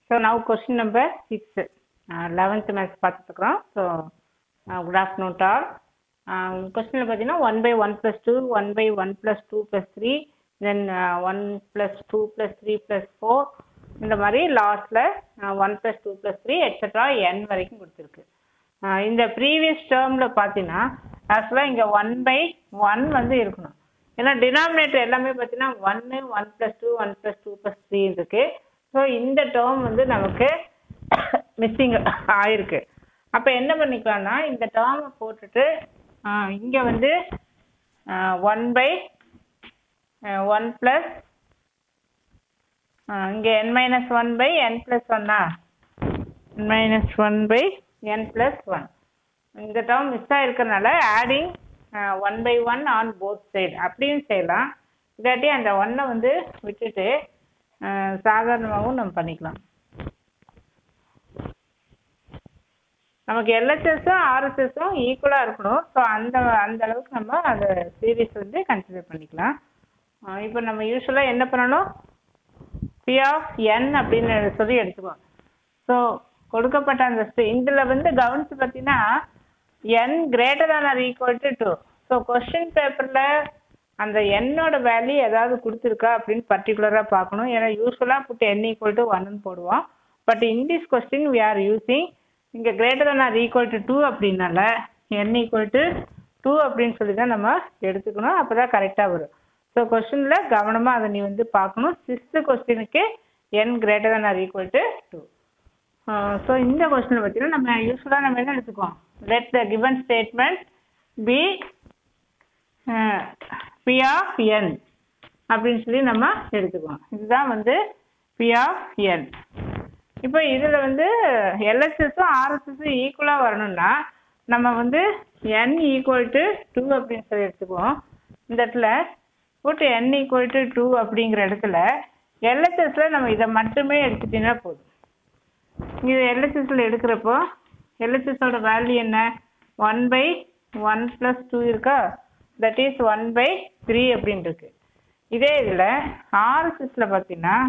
so now question number six eleventh maths பார்த்துருக்குறோம் so good afternoon டால் கொஸ்டினில் பார்த்தீங்கன்னா one by one plus two one by one plus two plus three then one plus two plus three plus four இந்த மாதிரி லாஸ்ட்டில் one plus two plus three etcetera n வரைக்கும் கொடுத்துருக்கு ஆஹ் இந்த ப்ரீவியஸ் டேர்மில் பார்த்தீங்கன்னா ஆக்சுவலாக இங்கே ஒன் பை ஒன் வந்து இருக்கணும் ஏன்னா டினாமினேட்டர் எல்லாமே பார்த்தீங்கன்னா ஒன்று one plus two one plus two plus three இருக்கு ஸோ இந்த டேர்ம் வந்து நமக்கு மிஸ்ஸிங் ஆயிருக்கு அப்போ என்ன பண்ணிக்கலாம்னா இந்த டேர்மை போட்டுட்டு இங்கே வந்து ஒன் பை ஒன் ப்ளஸ் இங்கே n minus one by n plus ஒன்னா n minus one by n plus one இந்த டேர்ம் மிஸ் ஆகிருக்கிறதுனால adding one by one on both side அப்படியும் செய்யலாம் இல்லாட்டி அந்த ஒன்னை வந்து விட்டுட்டு சாதாரணமாகவும் நம்ம பண்ணிக்கலாம் நமக்கு எல்ஹெச்எஸும் ஆர்எஸ்எஸும் ஈக்குவலாக இருக்கணும் ஸோ அந்த அந்த அளவுக்கு நம்ம அந்த சீரீஸ் வந்து கன்சிடர் பண்ணிக்கலாம் இப்போ நம்ம யூஸ்வலாக என்ன பண்ணணும் பி ஆஃப் என் அப்படின்னு சொல்லி எடுத்துக்குவோம் ஸோ கொடுக்கப்பட்ட அந்த இதில் வந்து கவனிச்சு பார்த்தீங்கன்னா n greater than or equal to two so question பேப்பரில் அந்த என்னோட வேல்யூ ஏதாவது கொடுத்துருக்கா அப்படின்னு பர்டிகுலராக பார்க்கணும் ஏன்னா யூஸ்வலாக புட்டு என் ஈக்குவல் டு ஒன்னு போடுவோம் but in this question we are using இங்கே greater than or equal to two அப்படின்னால என் ஈக்குவல் டு டூ அப்படின்னு சொல்லி தான் நம்ம எடுத்துக்கணும் அப்போ தான் கரெக்டாக வரும் ஸோ கொஸ்டினில் கவனமாக அதை நீ வந்து பார்க்கணும் சிக்ஸ்த்து கொஸ்டினுக்கு n greater than or equal to two so இந்த கொஸ்டின் பார்த்தீங்கன்னா நம்ம யூஸ்வலாக நம்ம என்ன எடுத்துக்குவோம் let the given statement P P of n அப்படின்னு சொல்லி நம்ம எடுத்துக்குவோம் இதுதான் வந்து பி ஆஃப் என் இப்போ இதில் வந்து எல்எஸ்எஸும் ஆர்எஸ்எஸும் ஈக்குவலாக வரணும்னா நம்ம வந்து என் ஈக்குவல் டு டூ அப்படின்னு சொல்லி எடுத்துக்குவோம் இந்த இடத்துல போட்டு என் ஈக்குவல் டு டூ அப்படிங்கிற இடத்துல எல்எஸ்எஸில் நம்ம இதை மட்டுமே எடுத்துட்டீங்கன்னா போதும் இது எல்ஹெச்எஸ்ல எடுக்கிறப்போ எல்ஹெச்எஸோட வேல்யூ என்ன one by one plus two இருக்கா that is one by three அப்படின்னு இருக்கு இதே இதில் ஆர்எஸ்எஸில் பார்த்தீங்கன்னா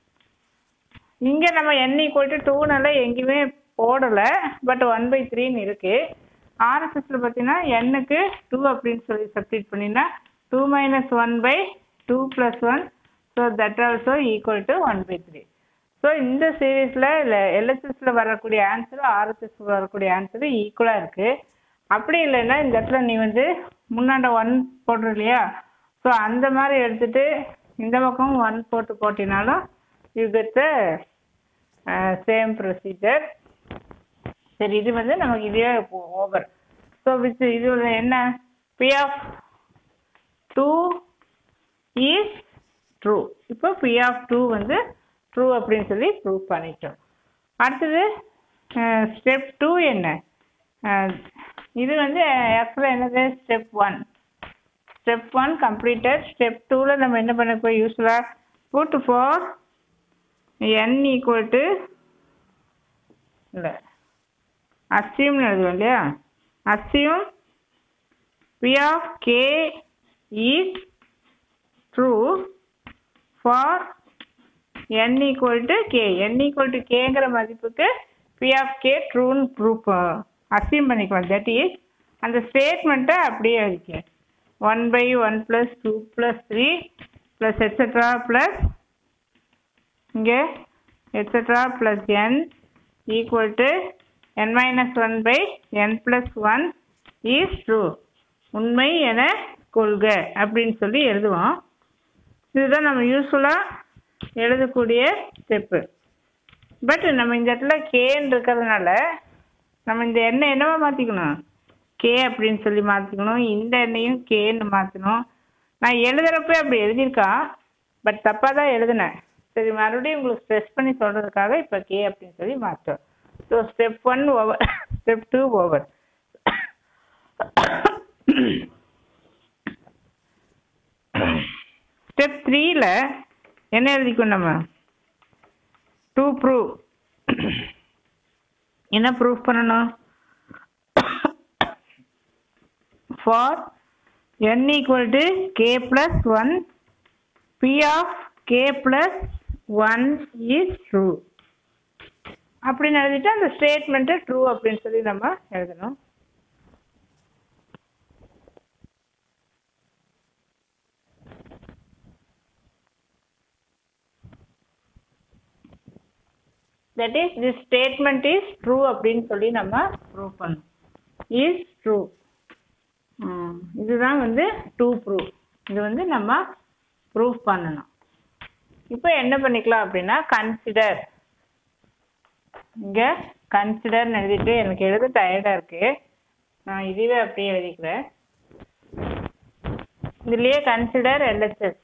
இங்கே நம்ம என் ஈக்குவல் டு டூனால எங்கேயுமே போடலை பட் ஒன் பை த்ரீன்னு இருக்கு ஆர்எஸ்எஸில் பார்த்தீங்கன்னா எண்ணுக்கு டூ அப்படின்னு சொல்லி சப்ஸ்டிட் பண்ணினா two minus one by two plus one so that also equal to one by three so இந்த சீரீஸில் இல்லை எல்எஸ்எஸில் வரக்கூடிய ஆன்சரும் ஆர்எஸ்எஸ் வரக்கூடிய ஆன்சரும் ஈக்குவலாக இருக்குது அப்படி இல்லைன்னா இந்த இடத்துல நீ வந்து முன்னாண்ட ஒன் போடுற இல்லையா ஸோ அந்த மாதிரி எடுத்துட்டு இந்த பக்கம் ஒன் போட்டு போட்டினாலும் you get the same procedure சரி இது வந்து நமக்கு இதுவே ஓவர் ஸோ வித் இது என்ன P of two is true இப்போ பி ஆஃப் டூ வந்து ட்ரூ அப்படின்னு சொல்லி ப்ரூவ் பண்ணிட்டோம் அடுத்தது ஸ்டெப் டூ என்ன இது வந்து ஆக்சுவலாக என்னது step one step one completed step டூவில் நம்ம என்ன பண்ண போய் யூஸ்ஃபுல்லாக put for n equal to இல்லை அசியூம்னு எழுதுவோம் இல்லையா assume P of K is true for n equal to K n equal to கேங்கிற மதிப்புக்கு பி ஆஃப் கே ட்ரூன்னு ப்ரூஃப் அசீம் பண்ணிக்கலாம் தட் இஸ் அந்த ஸ்டேட்மெண்ட்டை அப்படியே எழுதிக்க one by one plus two plus three plus etcetera plus இங்கே etcetera plus n equal to N minus one by n plus one is true உண்மை என கொள்க அப்படின்னு சொல்லி எழுதுவோம் இதுதான் நம்ம யூஸ்ஃபுல்லாக எழுதக்கூடிய ஸ்டெப்பு பட் நம்ம இந்த இடத்துல கேன்னு இருக்கிறதுனால நம்ம இந்த எண்ணெய் என்னவா மாற்றிக்கணும் கே அப்படின்னு சொல்லி மாற்றிக்கணும் இந்த எண்ணையும் கேன்னு மாற்றணும் நான் எழுதுகிறப்ப அப்படி எழுதியிருக்கான் பட் தப்பாக தான் எழுதினேன் சரி மறுபடியும் உங்களுக்கு ஸ்ட்ரெஸ் பண்ணி சொல்கிறதுக்காக இப்போ கே அப்படின்னு சொல்லி மாற்றோம் so step one over step two over step த்ரீல என்ன எழுதிக்கணும் நம்ம டூ ப்ரூவ் என்ன ப்ரூஃப் பண்ணணும் for n equal to k plus 1 p of k plus 1 is true அப்படின்னு எழுதிட்டு அந்த ஸ்டேட்மெண்ட்டு ட்ரூ அப்படின்னு சொல்லி நம்ம எழுதணும் that is this statement is true அப்படின்னு சொல்லி நம்ம ப்ரூவ் பண்ணணும் இஸ் ட்ரூ இதுதான் வந்து டூ ப்ரூவ் இது வந்து நம்ம ப்ரூவ் பண்ணணும் இப்போ என்ன பண்ணிக்கலாம் அப்படின்னா கன்சிடர் இங்கே கன்சிடர்னு எழுதிட்டு எனக்கு எழுத டயர்டாக இருக்கு நான் இதுவே அப்படியே எழுதிக்கிறேன் இதுலேயே கன்சிடர் எல்எஸ்எஸ்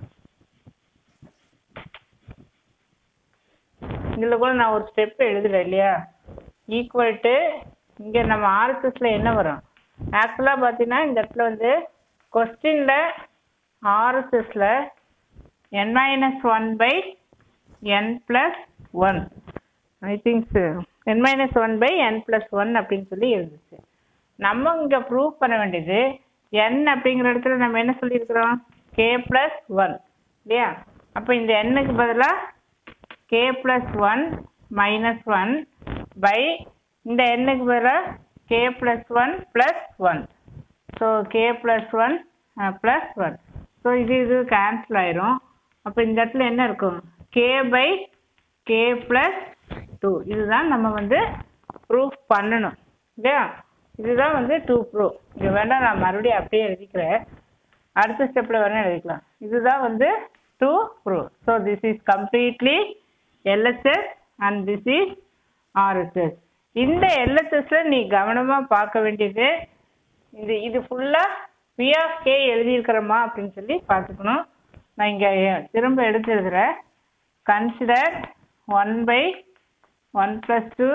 இதில் கூட நான் ஒரு ஸ்டெப் எழுதுறேன் இல்லையா ஈக்குவல் டு இங்கே நம்ம ஆர்எஸ்எஸில் என்ன வரும் ஆக்சுவலாக பார்த்தீங்கன்னா இந்த இடத்துல வந்து கொஸ்டினில் ஆர்எஸ்எஸில் n minus 1 by n plus 1 I think n minus 1 by n plus 1 அப்படின்னு சொல்லி இருந்துச்சு நம்ம இங்கே ப்ரூவ் பண்ண வேண்டியது n அப்படிங்கிற இடத்துல நம்ம என்ன சொல்லியிருக்கிறோம் k plus 1 இல்லையா அப்போ இந்த n-க்கு பதிலாக k plus 1 minus 1 by இந்த n-க்கு பதிலாக k plus 1 plus 1 so k plus 1 plus 1 so இது இது கேன்சல் ஆயிரும் அப்போ இந்த இடத்துல என்ன இருக்கும் k by k plus two இதுதான் நம்ம வந்து ப்ரூஃப் பண்ணணும் இல்லையா இதுதான் வந்து டூ ப்ரூஃப் இது வேண்டாம் நான் மறுபடியும் அப்படியே எழுதிக்கிறேன் அடுத்த ஸ்டெப்பில் வேணால் எழுதிக்கலாம் இதுதான் வந்து to proof so this is completely LHS and this is RHS இந்த எல்எஸ்எஸ்ல நீ கவனமாக பார்க்க வேண்டியது இது இது ஃபுல்லாக பி ஆஃப் கே எழுதியிருக்கிறோமா அப்படின்னு சொல்லி பார்த்துக்கணும் நான் இங்கே திரும்ப எடுத்து எழுதுகிறேன் consider one by one plus two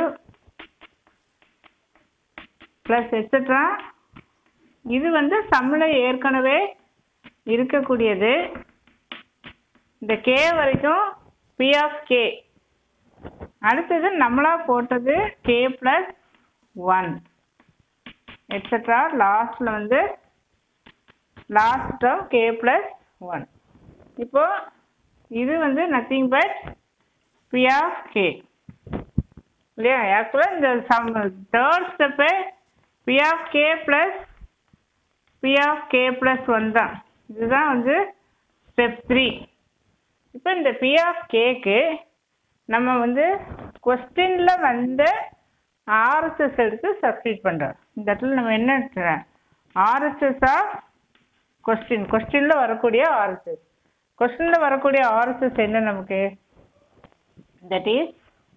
plus extra இது வந்து சம்மில் ஏற்கனவே இருக்கக்கூடியது இந்த கே வரைக்கும் பி ஆஃப் கே அடுத்தது நம்மளா போட்டது கே ப்ளஸ் ஒன் எக்ஸட்ரா லாஸ்ட்டில் வந்து last term k plus one இப்போ இது வந்து nothing but P of k இல்லையா ஆக்சுவலாக இந்த sum third step P of k plus P of k plus one தான் இதுதான் வந்து ஸ்டெப் த்ரீ இப்போ இந்த பி ஆஃப் கேக்கு நம்ம வந்து கொஸ்டினில் வந்த ஆர்எஸ்எஸ் எடுத்து சப்ஸ்டியூட் பண்ணுறோம் இந்த இடத்துல நம்ம என்ன எடுத்துறோம் ஆர்எஸ்எஸ் ஆஃப் கொஸ்டின் கொஸ்டினில் வரக்கூடிய ஆர்எஸ்எஸ் கொஸ்டினில் வரக்கூடிய ஆர்எஸ்எஸ் என்ன நமக்கு that is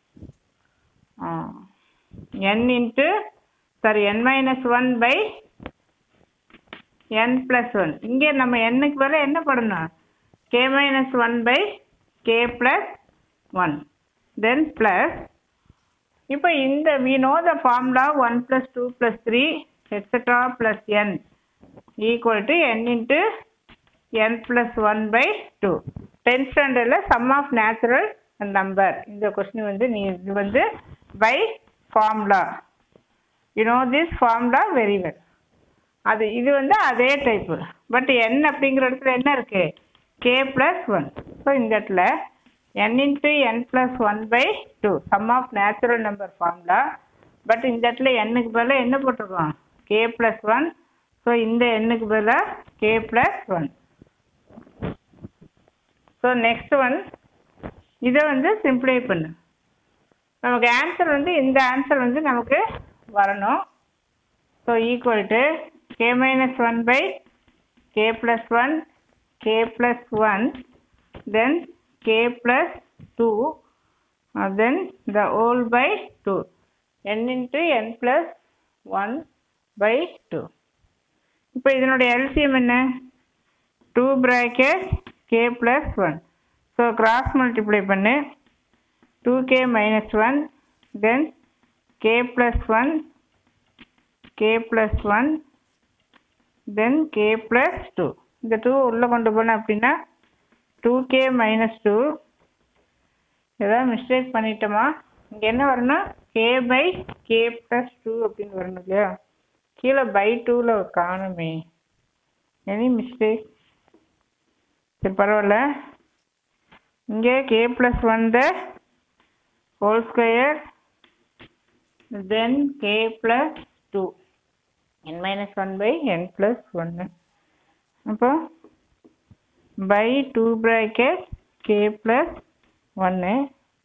n into sorry n minus one by n plus one இங்கே நம்ம என்னுக்கு வர என்ன பண்ணணும் k minus one by k plus one then plus இப்போ இந்த we know the formula one plus two plus three etcetera plus n equal to n into n plus one by two tenth ஸ்டாண்டர்டில் sum of natural number இந்த question வந்து நீ இது வந்து by formula you no this formula very well அது இது வந்து அதே டைப்பு பட் என் அப்படிங்கிற இடத்துல என்ன இருக்கு கே ப்ளஸ் ஒன் ஸோ இந்த இடத்துல n into n plus one by two sum of natural number formula but இந்த இடத்துல எண்ணுக்கு பதிலாக என்ன போட்டிருக்கோம் கே ப்ளஸ் ஒன் ஸோ இந்த எண்ணுக்கு பதிலாக k plus one so next one இதை வந்து சிம்ப்ளை பண்ணு நமக்கு ஆன்சர் வந்து இந்த ஆன்சர் வந்து நமக்கு வரணும் so equal to k minus one by k plus one k plus one then k plus two then the whole by two n into n plus one by two இப்போ இதனுடைய LCM என்ன two bracket k plus one so cross multiply பண்ணு two k minus one then k plus one k plus one then k plus two இந்த two உள்ளே கொண்டு போனேன் அப்படின்னா two k minus two ஏதாவது மிஸ்டேக் பண்ணிட்டோமா இங்கே என்ன வரணும் k by k plus two அப்படின்னு வரணும் இல்லையா கீழே பை டூவில் காணுமே எனி மிஸ்டேக் சரி பரவாயில்ல இங்கே k plus one the whole square then k plus two n minus one by n plus ஒன்று அப்போ by two bracket k plus ஒன்று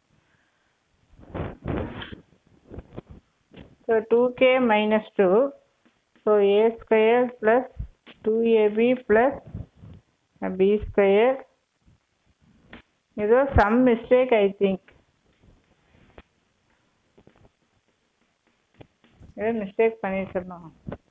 so two k minus two so a square plus two ab plus b square ஏதோ some mistake I think ஏதோ mistake பண்ணிட்டுருந்தோம்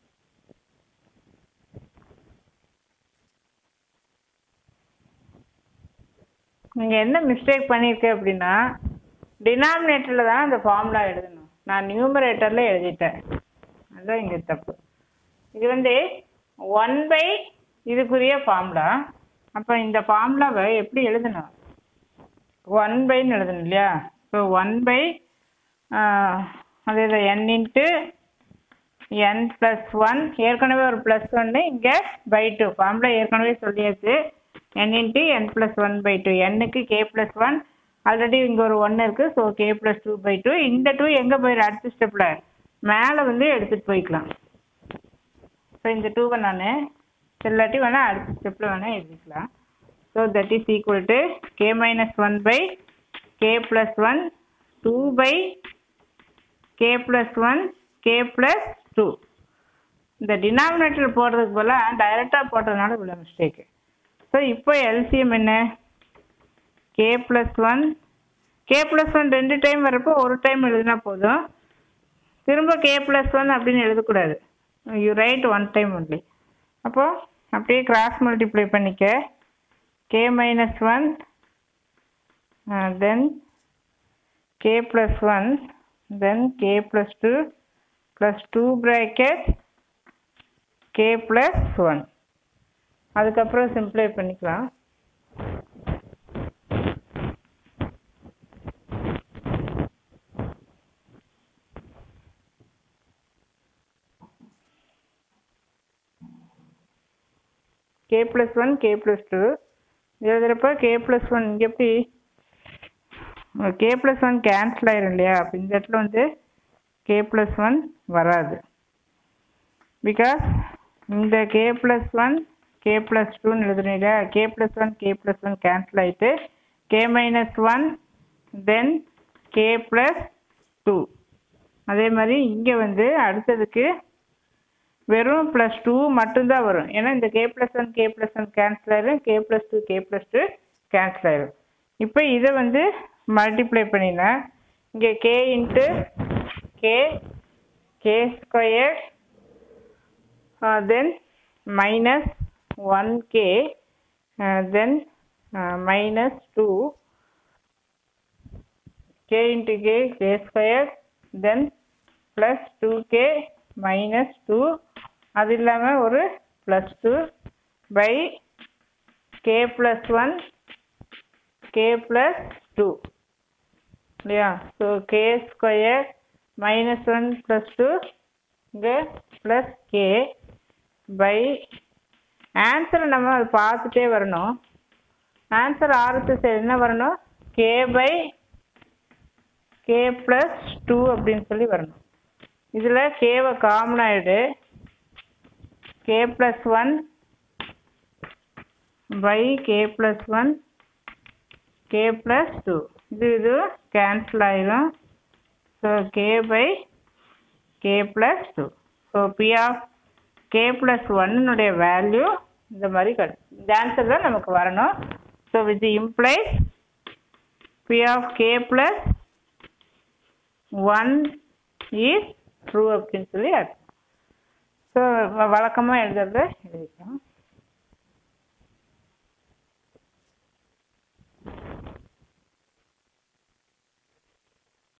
நீங்கள் என்ன mistake பண்ணியிருக்க அப்படின்னா டினாமினேட்டரில் தான் அந்த ஃபார்முலா எழுதணும் நான் நியூமரேட்டரில் எழுதிட்டேன் அதுதான் இங்கே தப்பு இது வந்து ஒன் பை இதுக்குரிய ஃபார்முலா அப்போ இந்த ஃபார்முலாவை எப்படி எழுதணும் ஒன் பைன்னு எழுதணும் இல்லையா ஸோ ஒன் பை அதே தான் n into n plus one ஏற்கனவே ஒரு ப்ளஸ் ஒன்று இங்கே பை டூ ஃபார்முலா ஏற்கனவே சொல்லியாச்சு n into n plus one by two என்னுக்கு கே ப்ளஸ் ஒன் ஆல்ரெடி இங்கே ஒரு ஒன்று இருக்குது so k plus two by two இந்த டூ எங்கே போயிடும் அடுத்த ஸ்டெப்பில் மேலே வந்து எடுத்துகிட்டு போய்க்கலாம் ஸோ இந்த டூவை நான் இல்லாட்டி வேணால் அடுத்த ஸ்டெப்பில் வேணால் எழுதிக்கலாம் so that is equal to k minus one by k plus one two by k plus one k plus two இந்த டினாமினேட்டர் போடுறதுக்கு பதிலாக டைரெக்டாக போட்டதுனால இவ்வளோ மிஸ்டேக்கு ஸோ இப்போ எல்சிஎம் என்ன k plus one k plus one ரெண்டு டைம் வரப்போ ஒரு டைம் எழுதினா போதும் திரும்ப கே ப்ளஸ் ஒன் அப்படின்னு எழுதக்கூடாது you write one time only அப்போது அப்படியே கிராஸ் மல்டிப்ளை பண்ணிக்க k minus one then k plus one then k plus two plus two bracket k plus one அதுக்கப்புறம் சிம்ப்ளை பண்ணிக்கலாம் k plus one k plus two எழுதுகிறப்ப k plus one இங்கே எப்படி K plus one cancel ஆயிரும் இல்லையா அப்போ இந்த இடத்துல வந்து கே ப்ளஸ் ஒன் வராது பிகாஸ் இந்த k plus one k plus டூன்னு எழுதுறோம் இல்லையா k plus one k plus one cancel ஆகிட்டு k minus one then k plus two அதே மாதிரி இங்கே வந்து அடுத்ததுக்கு வெறும் ப்ளஸ் டூ மட்டும்தான் வரும் ஏன்னா இந்த k plus one k plus one cancel ஆயிரும் k plus two k plus two cancel ஆயிரும் இப்போ இதை வந்து மல்டிப்ளை பண்ணினா இங்கே k into k k square then minus one k then minus two k into k k square then plus two k minus two அது இல்லாமல் ஒரு plus two by k plus one k plus two இல்லையா so k square minus one plus two இங்கே plus k by ஆன்சரை நம்ம அது பார்த்துட்டே வரணும் ஆன்சர் ஆறுக்கு என்ன வரணும் k by k plus two அப்படின்னு சொல்லி வரணும் இதில் கேவை காமன் ஆகிடு k plus one by k plus one k plus two இது இது கேன்சல் ஆயிரும் so k by k plus two so P of k plus ஒன்னுடைய வேல்யூ இந்த மாதிரி கிடைக்கும் இந்த ஆன்சர் தான் நமக்கு வரணும் so with implies P of k plus one is true அப்படின்னு சொல்லி அர்த்தம் ஸோ வழக்கமாக எழுதுறத எழுதிக்கலாம்